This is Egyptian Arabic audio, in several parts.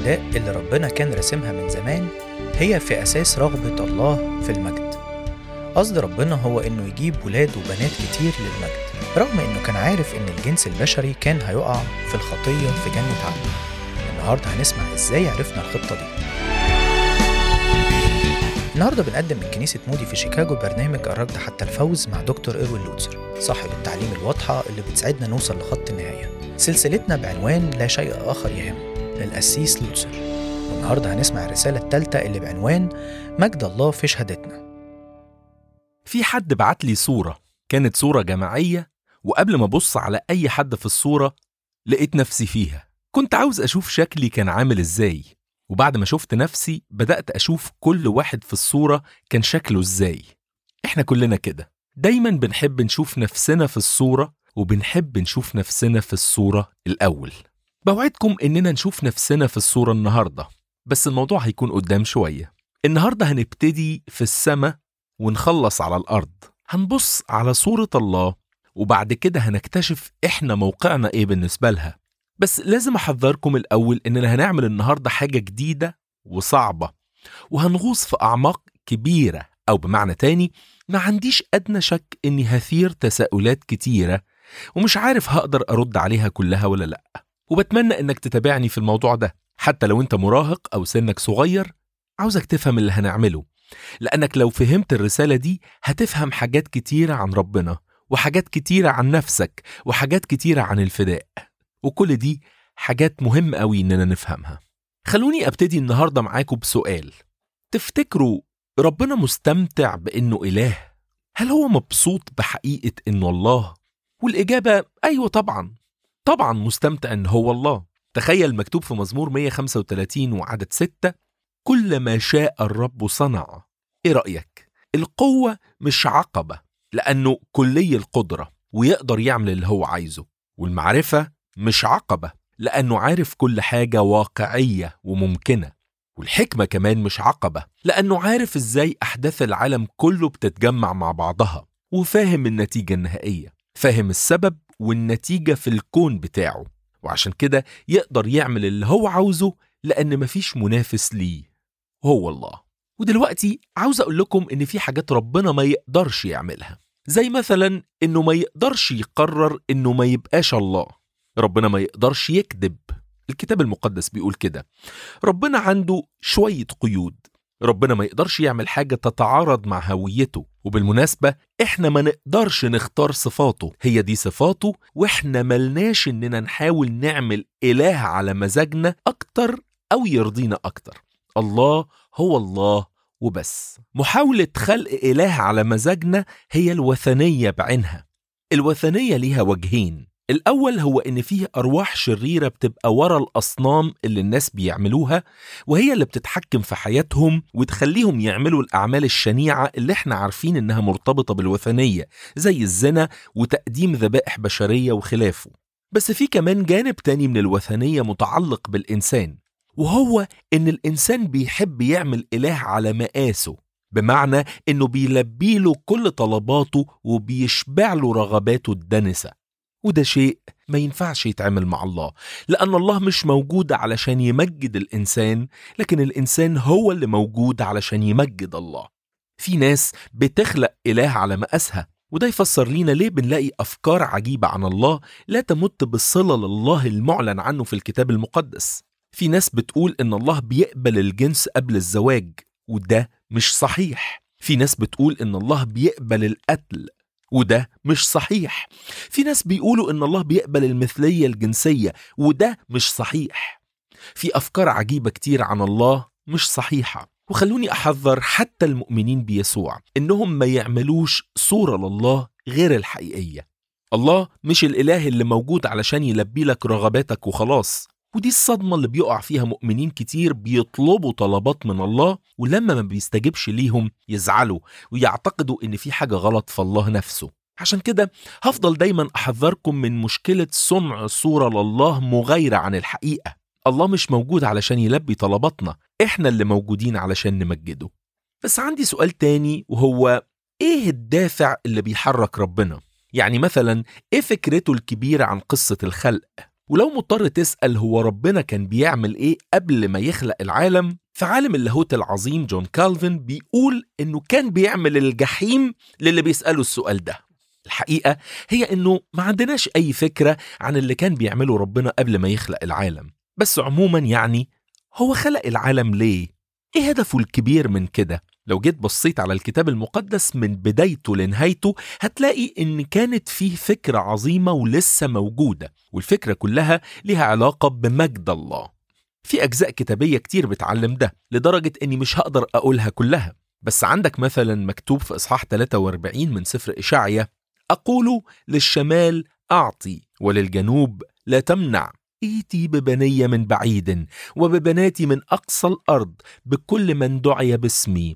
الفداء اللي ربنا كان راسمها من زمان هي في أساس رغبة الله في المجد قصد ربنا هو إنه يجيب ولاد وبنات كتير للمجد رغم إنه كان عارف إن الجنس البشري كان هيقع في الخطية في جنة عدن النهاردة هنسمع إزاي عرفنا الخطة دي النهارده بنقدم من كنيسة مودي في شيكاغو برنامج الركض حتى الفوز مع دكتور إروين لوتسر صاحب التعليم الواضحة اللي بتساعدنا نوصل لخط النهاية سلسلتنا بعنوان لا شيء آخر يهم للقسيس لوتسر والنهارده هنسمع الرسالة الثالثة اللي بعنوان مجد الله في شهادتنا في حد بعت لي صورة كانت صورة جماعية وقبل ما أبص على أي حد في الصورة لقيت نفسي فيها كنت عاوز أشوف شكلي كان عامل إزاي وبعد ما شفت نفسي بدأت أشوف كل واحد في الصورة كان شكله إزاي إحنا كلنا كده دايما بنحب نشوف نفسنا في الصورة وبنحب نشوف نفسنا في الصورة الأول بوعدكم إننا نشوف نفسنا في الصورة النهاردة بس الموضوع هيكون قدام شوية النهاردة هنبتدي في السماء ونخلص على الأرض هنبص على صورة الله وبعد كده هنكتشف إحنا موقعنا إيه بالنسبة لها بس لازم أحذركم الأول إننا هنعمل النهاردة حاجة جديدة وصعبة وهنغوص في أعماق كبيرة أو بمعنى تاني ما عنديش أدنى شك إني هثير تساؤلات كتيرة ومش عارف هقدر أرد عليها كلها ولا لأ وبتمنى إنك تتابعني في الموضوع ده حتى لو أنت مراهق أو سنك صغير عاوزك تفهم اللي هنعمله لأنك لو فهمت الرسالة دي هتفهم حاجات كتيرة عن ربنا وحاجات كتيرة عن نفسك وحاجات كتيرة عن الفداء وكل دي حاجات مهم قوي إننا نفهمها خلوني أبتدي النهاردة معاكم بسؤال تفتكروا ربنا مستمتع بإنه إله؟ هل هو مبسوط بحقيقة إنه الله؟ والإجابة أيوة طبعا طبعا مستمتع إن هو الله تخيل مكتوب في مزمور 135 وعدد 6 كل ما شاء الرب صنع إيه رأيك؟ القوة مش عقبة لأنه كلي القدرة ويقدر يعمل اللي هو عايزه والمعرفة مش عقبة لأنه عارف كل حاجة واقعية وممكنة والحكمة كمان مش عقبة لأنه عارف إزاي أحداث العالم كله بتتجمع مع بعضها وفاهم النتيجة النهائية فاهم السبب والنتيجة في الكون بتاعه وعشان كده يقدر يعمل اللي هو عاوزه لأن مفيش منافس ليه هو الله ودلوقتي عاوز أقول لكم إن في حاجات ربنا ما يقدرش يعملها زي مثلا إنه ما يقدرش يقرر إنه ما يبقاش الله ربنا ما يقدرش يكذب الكتاب المقدس بيقول كده ربنا عنده شوية قيود ربنا ما يقدرش يعمل حاجة تتعارض مع هويته وبالمناسبة احنا ما نقدرش نختار صفاته هي دي صفاته واحنا ملناش اننا نحاول نعمل اله على مزاجنا اكتر او يرضينا اكتر الله هو الله وبس محاولة خلق اله على مزاجنا هي الوثنية بعينها الوثنية ليها وجهين الأول هو إن فيه أرواح شريرة بتبقى ورا الأصنام اللي الناس بيعملوها وهي اللي بتتحكم في حياتهم وتخليهم يعملوا الأعمال الشنيعة اللي احنا عارفين إنها مرتبطة بالوثنية زي الزنا وتقديم ذبائح بشرية وخلافه بس في كمان جانب تاني من الوثنية متعلق بالإنسان وهو إن الإنسان بيحب يعمل إله على مقاسه بمعنى إنه بيلبي له كل طلباته وبيشبع له رغباته الدنسة وده شيء ما ينفعش يتعمل مع الله لأن الله مش موجود علشان يمجد الإنسان لكن الإنسان هو اللي موجود علشان يمجد الله في ناس بتخلق إله على مقاسها وده يفسر لينا ليه بنلاقي أفكار عجيبة عن الله لا تمت بالصلة لله المعلن عنه في الكتاب المقدس في ناس بتقول إن الله بيقبل الجنس قبل الزواج وده مش صحيح في ناس بتقول إن الله بيقبل القتل وده مش صحيح في ناس بيقولوا ان الله بيقبل المثليه الجنسيه وده مش صحيح في افكار عجيبه كتير عن الله مش صحيحه وخلوني احذر حتى المؤمنين بيسوع انهم ما يعملوش صوره لله غير الحقيقيه الله مش الاله اللي موجود علشان يلبي لك رغباتك وخلاص ودي الصدمة اللي بيقع فيها مؤمنين كتير بيطلبوا طلبات من الله ولما ما بيستجبش ليهم يزعلوا ويعتقدوا إن في حاجة غلط في الله نفسه عشان كده هفضل دايما أحذركم من مشكلة صنع صورة لله مغايرة عن الحقيقة الله مش موجود علشان يلبي طلباتنا إحنا اللي موجودين علشان نمجده بس عندي سؤال تاني وهو إيه الدافع اللي بيحرك ربنا؟ يعني مثلا إيه فكرته الكبيرة عن قصة الخلق؟ ولو مضطر تسأل هو ربنا كان بيعمل إيه قبل ما يخلق العالم فعالم اللاهوت العظيم جون كالفن بيقول إنه كان بيعمل الجحيم للي بيسألوا السؤال ده الحقيقة هي إنه ما عندناش أي فكرة عن اللي كان بيعمله ربنا قبل ما يخلق العالم بس عموما يعني هو خلق العالم ليه؟ إيه هدفه الكبير من كده؟ لو جيت بصيت على الكتاب المقدس من بدايته لنهايته هتلاقي إن كانت فيه فكرة عظيمة ولسه موجودة والفكرة كلها ليها علاقة بمجد الله في أجزاء كتابية كتير بتعلم ده لدرجة إني مش هقدر أقولها كلها بس عندك مثلا مكتوب في إصحاح 43 من سفر إشعيا أقول للشمال أعطي وللجنوب لا تمنع ائتي ببني من بعيد وببناتي من أقصى الأرض بكل من دعي باسمي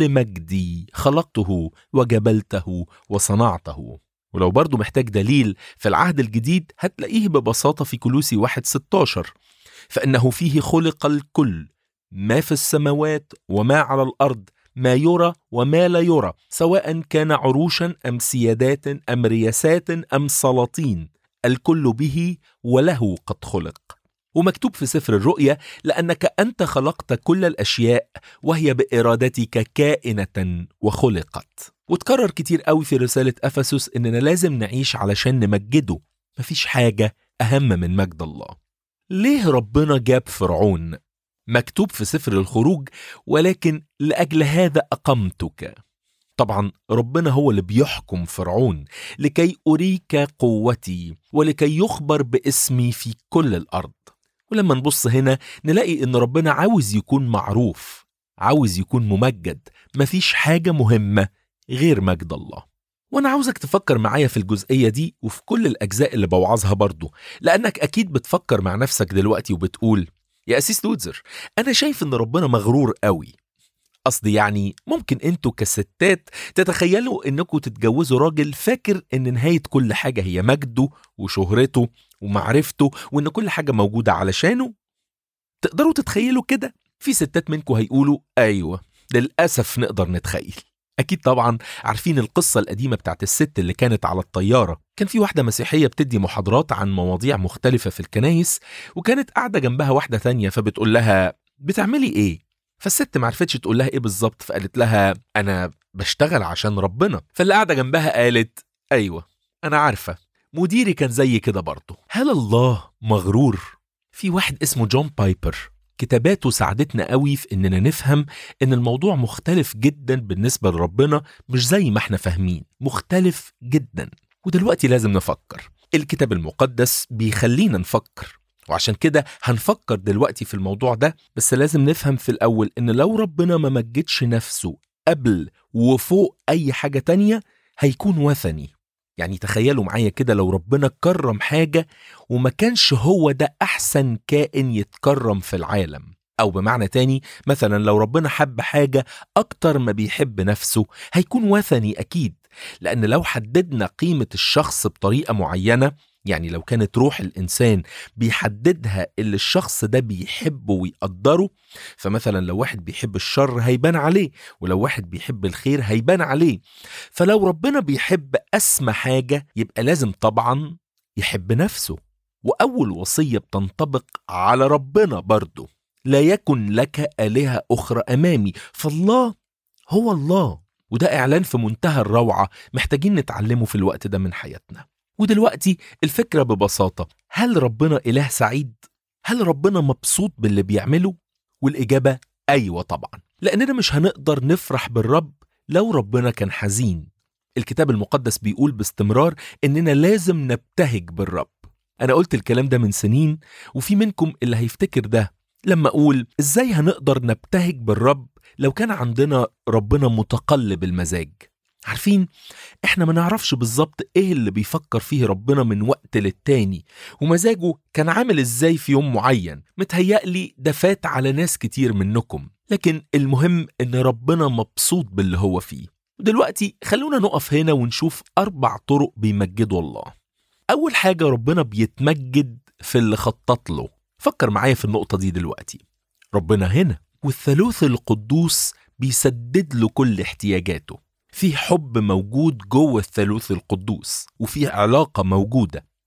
ولمجدي خلقته وجبلته وصنعته ولو برضو محتاج دليل في العهد الجديد هتلاقيه ببساطة في كلوسي 1 16 فإنه فيه خلق الكل ما في السماوات وما على الأرض ما يرى وما لا يرى سواء كان عروشا أم سيادات أم رياسات أم سلاطين الكل به وله قد خلق ومكتوب في سفر الرؤيا لأنك أنت خلقت كل الأشياء وهي بإرادتك كائنة وخلقت وتكرر كتير قوي في رسالة أفسس إننا لازم نعيش علشان نمجده مفيش حاجة أهم من مجد الله ليه ربنا جاب فرعون؟ مكتوب في سفر الخروج ولكن لأجل هذا أقمتك طبعا ربنا هو اللي بيحكم فرعون لكي أريك قوتي ولكي يخبر باسمي في كل الأرض ولما نبص هنا نلاقي إن ربنا عاوز يكون معروف عاوز يكون ممجد مفيش حاجة مهمة غير مجد الله وانا عاوزك تفكر معايا في الجزئية دي وفي كل الأجزاء اللي بوعظها برضو لأنك أكيد بتفكر مع نفسك دلوقتي وبتقول يا أسيس لوتزر أنا شايف إن ربنا مغرور قوي قصدي يعني ممكن انتوا كستات تتخيلوا انكم تتجوزوا راجل فاكر ان نهاية كل حاجة هي مجده وشهرته ومعرفته وان كل حاجة موجودة علشانه تقدروا تتخيلوا كده في ستات منكم هيقولوا ايوه للأسف نقدر نتخيل أكيد طبعا عارفين القصة القديمة بتاعت الست اللي كانت على الطيارة كان في واحدة مسيحية بتدي محاضرات عن مواضيع مختلفة في الكنايس وكانت قاعدة جنبها واحدة تانية فبتقول لها بتعملي إيه؟ فالست معرفتش تقول لها إيه بالظبط فقالت لها أنا بشتغل عشان ربنا فاللي قاعدة جنبها قالت أيوة أنا عارفة مديري كان زي كده برضه هل الله مغرور؟ في واحد اسمه جون بايبر كتاباته ساعدتنا قوي في اننا نفهم ان الموضوع مختلف جدا بالنسبه لربنا مش زي ما احنا فاهمين مختلف جدا ودلوقتي لازم نفكر الكتاب المقدس بيخلينا نفكر وعشان كده هنفكر دلوقتي في الموضوع ده بس لازم نفهم في الاول ان لو ربنا ما مجدش نفسه قبل وفوق اي حاجه تانية هيكون وثني يعني تخيلوا معايا كده لو ربنا كرم حاجة وما كانش هو ده أحسن كائن يتكرم في العالم أو بمعنى تاني مثلا لو ربنا حب حاجة أكتر ما بيحب نفسه هيكون وثني أكيد لأن لو حددنا قيمة الشخص بطريقة معينة يعني لو كانت روح الإنسان بيحددها اللي الشخص ده بيحبه ويقدره فمثلا لو واحد بيحب الشر هيبان عليه ولو واحد بيحب الخير هيبان عليه فلو ربنا بيحب أسمى حاجة يبقى لازم طبعا يحب نفسه وأول وصية بتنطبق على ربنا برضه لا يكن لك آلهة أخرى أمامي فالله هو الله وده إعلان في منتهى الروعة محتاجين نتعلمه في الوقت ده من حياتنا ودلوقتي الفكرة ببساطة هل ربنا إله سعيد؟ هل ربنا مبسوط باللي بيعمله؟ والإجابة أيوة طبعا لأننا مش هنقدر نفرح بالرب لو ربنا كان حزين الكتاب المقدس بيقول باستمرار إننا لازم نبتهج بالرب أنا قلت الكلام ده من سنين وفي منكم اللي هيفتكر ده لما أقول إزاي هنقدر نبتهج بالرب لو كان عندنا ربنا متقلب المزاج عارفين احنا ما نعرفش بالظبط ايه اللي بيفكر فيه ربنا من وقت للتاني ومزاجه كان عامل ازاي في يوم معين متهيألي ده فات على ناس كتير منكم لكن المهم ان ربنا مبسوط باللي هو فيه دلوقتي خلونا نقف هنا ونشوف أربع طرق بيمجدوا الله أول حاجة ربنا بيتمجد في اللي خطط له فكر معايا في النقطة دي دلوقتي ربنا هنا والثالوث القدوس بيسدد له كل احتياجاته في حب موجود جوه الثالوث القدوس وفي علاقة موجودة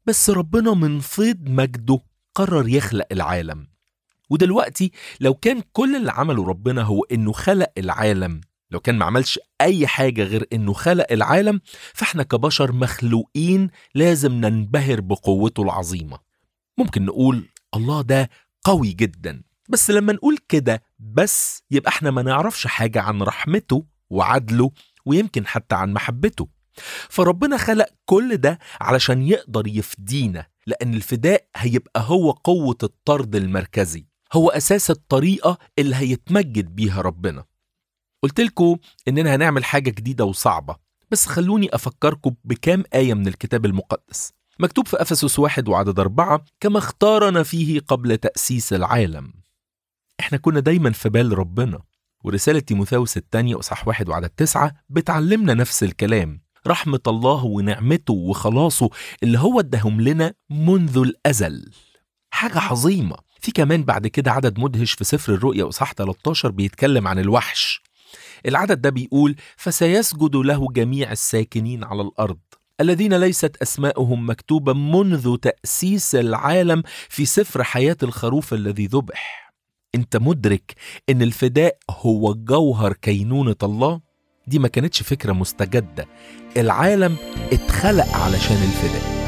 بس ربنا من فيض مجده قرر يخلق العالم ودلوقتي لو كان كل اللي عمله ربنا هو انه خلق العالم لو كان ما عملش اي حاجه غير انه خلق العالم فاحنا كبشر مخلوقين لازم ننبهر بقوته العظيمه ممكن نقول الله ده قوي جدا بس لما نقول كده بس يبقى احنا ما نعرفش حاجه عن رحمته وعدله ويمكن حتى عن محبته فربنا خلق كل ده علشان يقدر يفدينا لأن الفداء هيبقى هو قوة الطرد المركزي هو أساس الطريقة اللي هيتمجد بيها ربنا قلت لكم إننا هنعمل حاجة جديدة وصعبة بس خلوني أفكركم بكام آية من الكتاب المقدس مكتوب في أفسس واحد وعدد أربعة كما اختارنا فيه قبل تأسيس العالم إحنا كنا دايما في بال ربنا ورسالة تيموثاوس الثانية أصح واحد وعدد تسعة بتعلمنا نفس الكلام رحمة الله ونعمته وخلاصه اللي هو اداهم لنا منذ الأزل حاجة عظيمة في كمان بعد كده عدد مدهش في سفر الرؤيا أصح 13 بيتكلم عن الوحش العدد ده بيقول فسيسجد له جميع الساكنين على الأرض الذين ليست أسماؤهم مكتوبة منذ تأسيس العالم في سفر حياة الخروف الذي ذبح انت مدرك ان الفداء هو جوهر كينونة الله دي ما كانتش فكرة مستجدة العالم اتخلق علشان الفداء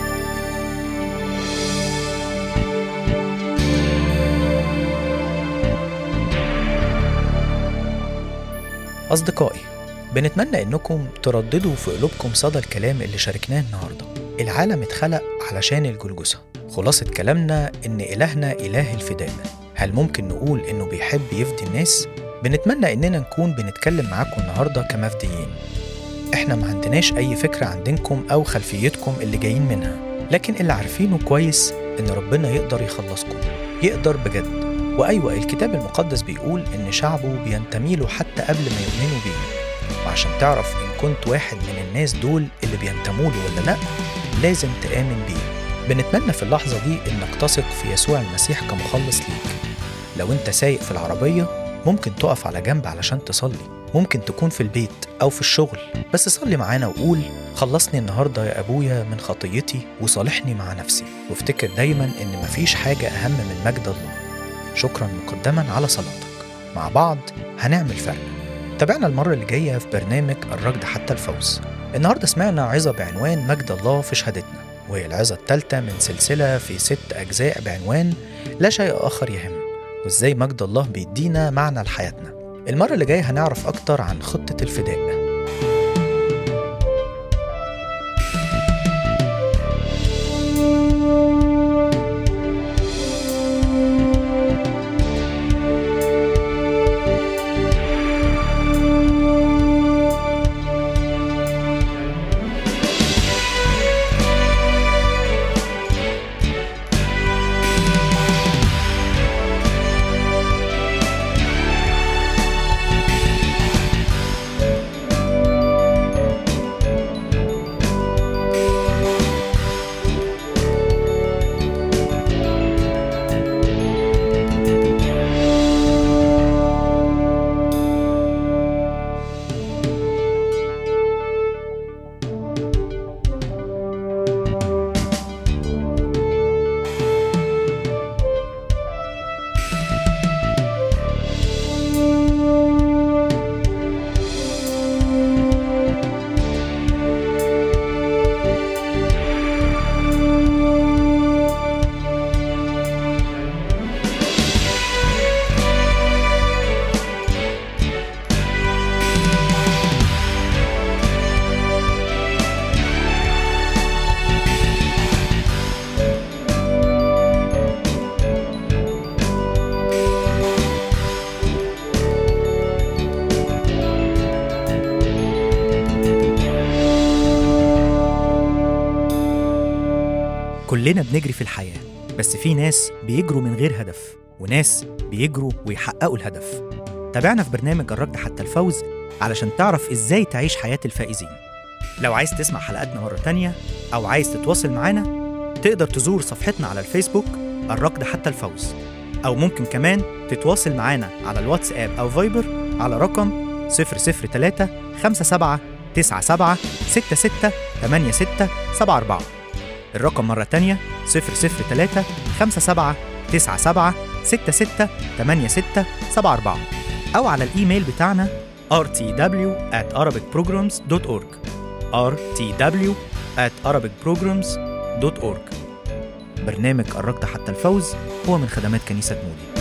أصدقائي بنتمنى إنكم ترددوا في قلوبكم صدى الكلام اللي شاركناه النهاردة العالم اتخلق علشان الجلجسة خلاصة كلامنا إن إلهنا إله الفداء هل ممكن نقول إنه بيحب يفدي الناس؟ بنتمنى إننا نكون بنتكلم معاكم النهاردة كمفديين إحنا ما عندناش أي فكرة عن دينكم أو خلفيتكم اللي جايين منها لكن اللي عارفينه كويس إن ربنا يقدر يخلصكم يقدر بجد وأيوة الكتاب المقدس بيقول إن شعبه بينتمي له حتى قبل ما يؤمنوا بيه وعشان تعرف إن كنت واحد من الناس دول اللي بينتموا له ولا لأ لازم تآمن بيه بنتمنى في اللحظة دي إنك تثق في يسوع المسيح كمخلص ليك لو أنت سايق في العربية ممكن تقف على جنب علشان تصلي ممكن تكون في البيت أو في الشغل بس صلي معانا وقول خلصني النهاردة يا أبويا من خطيتي وصالحني مع نفسي وافتكر دايما إن مفيش حاجة أهم من مجد الله شكرا مقدما على صلاتك مع بعض هنعمل فرق تابعنا المرة اللي جاية في برنامج الركض حتى الفوز النهاردة سمعنا عظة بعنوان مجد الله في شهادتنا وهي العظة الثالثة من سلسلة في ست أجزاء بعنوان لا شيء آخر يهم وإزاي مجد الله بيدينا معنى لحياتنا المرة اللي جاية هنعرف أكتر عن خطة الفداء كلنا بنجري في الحياة بس في ناس بيجروا من غير هدف وناس بيجروا ويحققوا الهدف تابعنا في برنامج الركض حتى الفوز علشان تعرف ازاي تعيش حياة الفائزين لو عايز تسمع حلقاتنا مرة تانية أو عايز تتواصل معانا تقدر تزور صفحتنا على الفيسبوك الركض حتى الفوز أو ممكن كمان تتواصل معانا على الواتساب أو فايبر على رقم 003 57 97 66 86 74 الرقم مرة تانية 003 57 97 66 86 74 أو على الإيميل بتاعنا rtw at arabicprograms.org rtw at arabicprograms.org برنامج قربت حتى الفوز هو من خدمات كنيسة مودي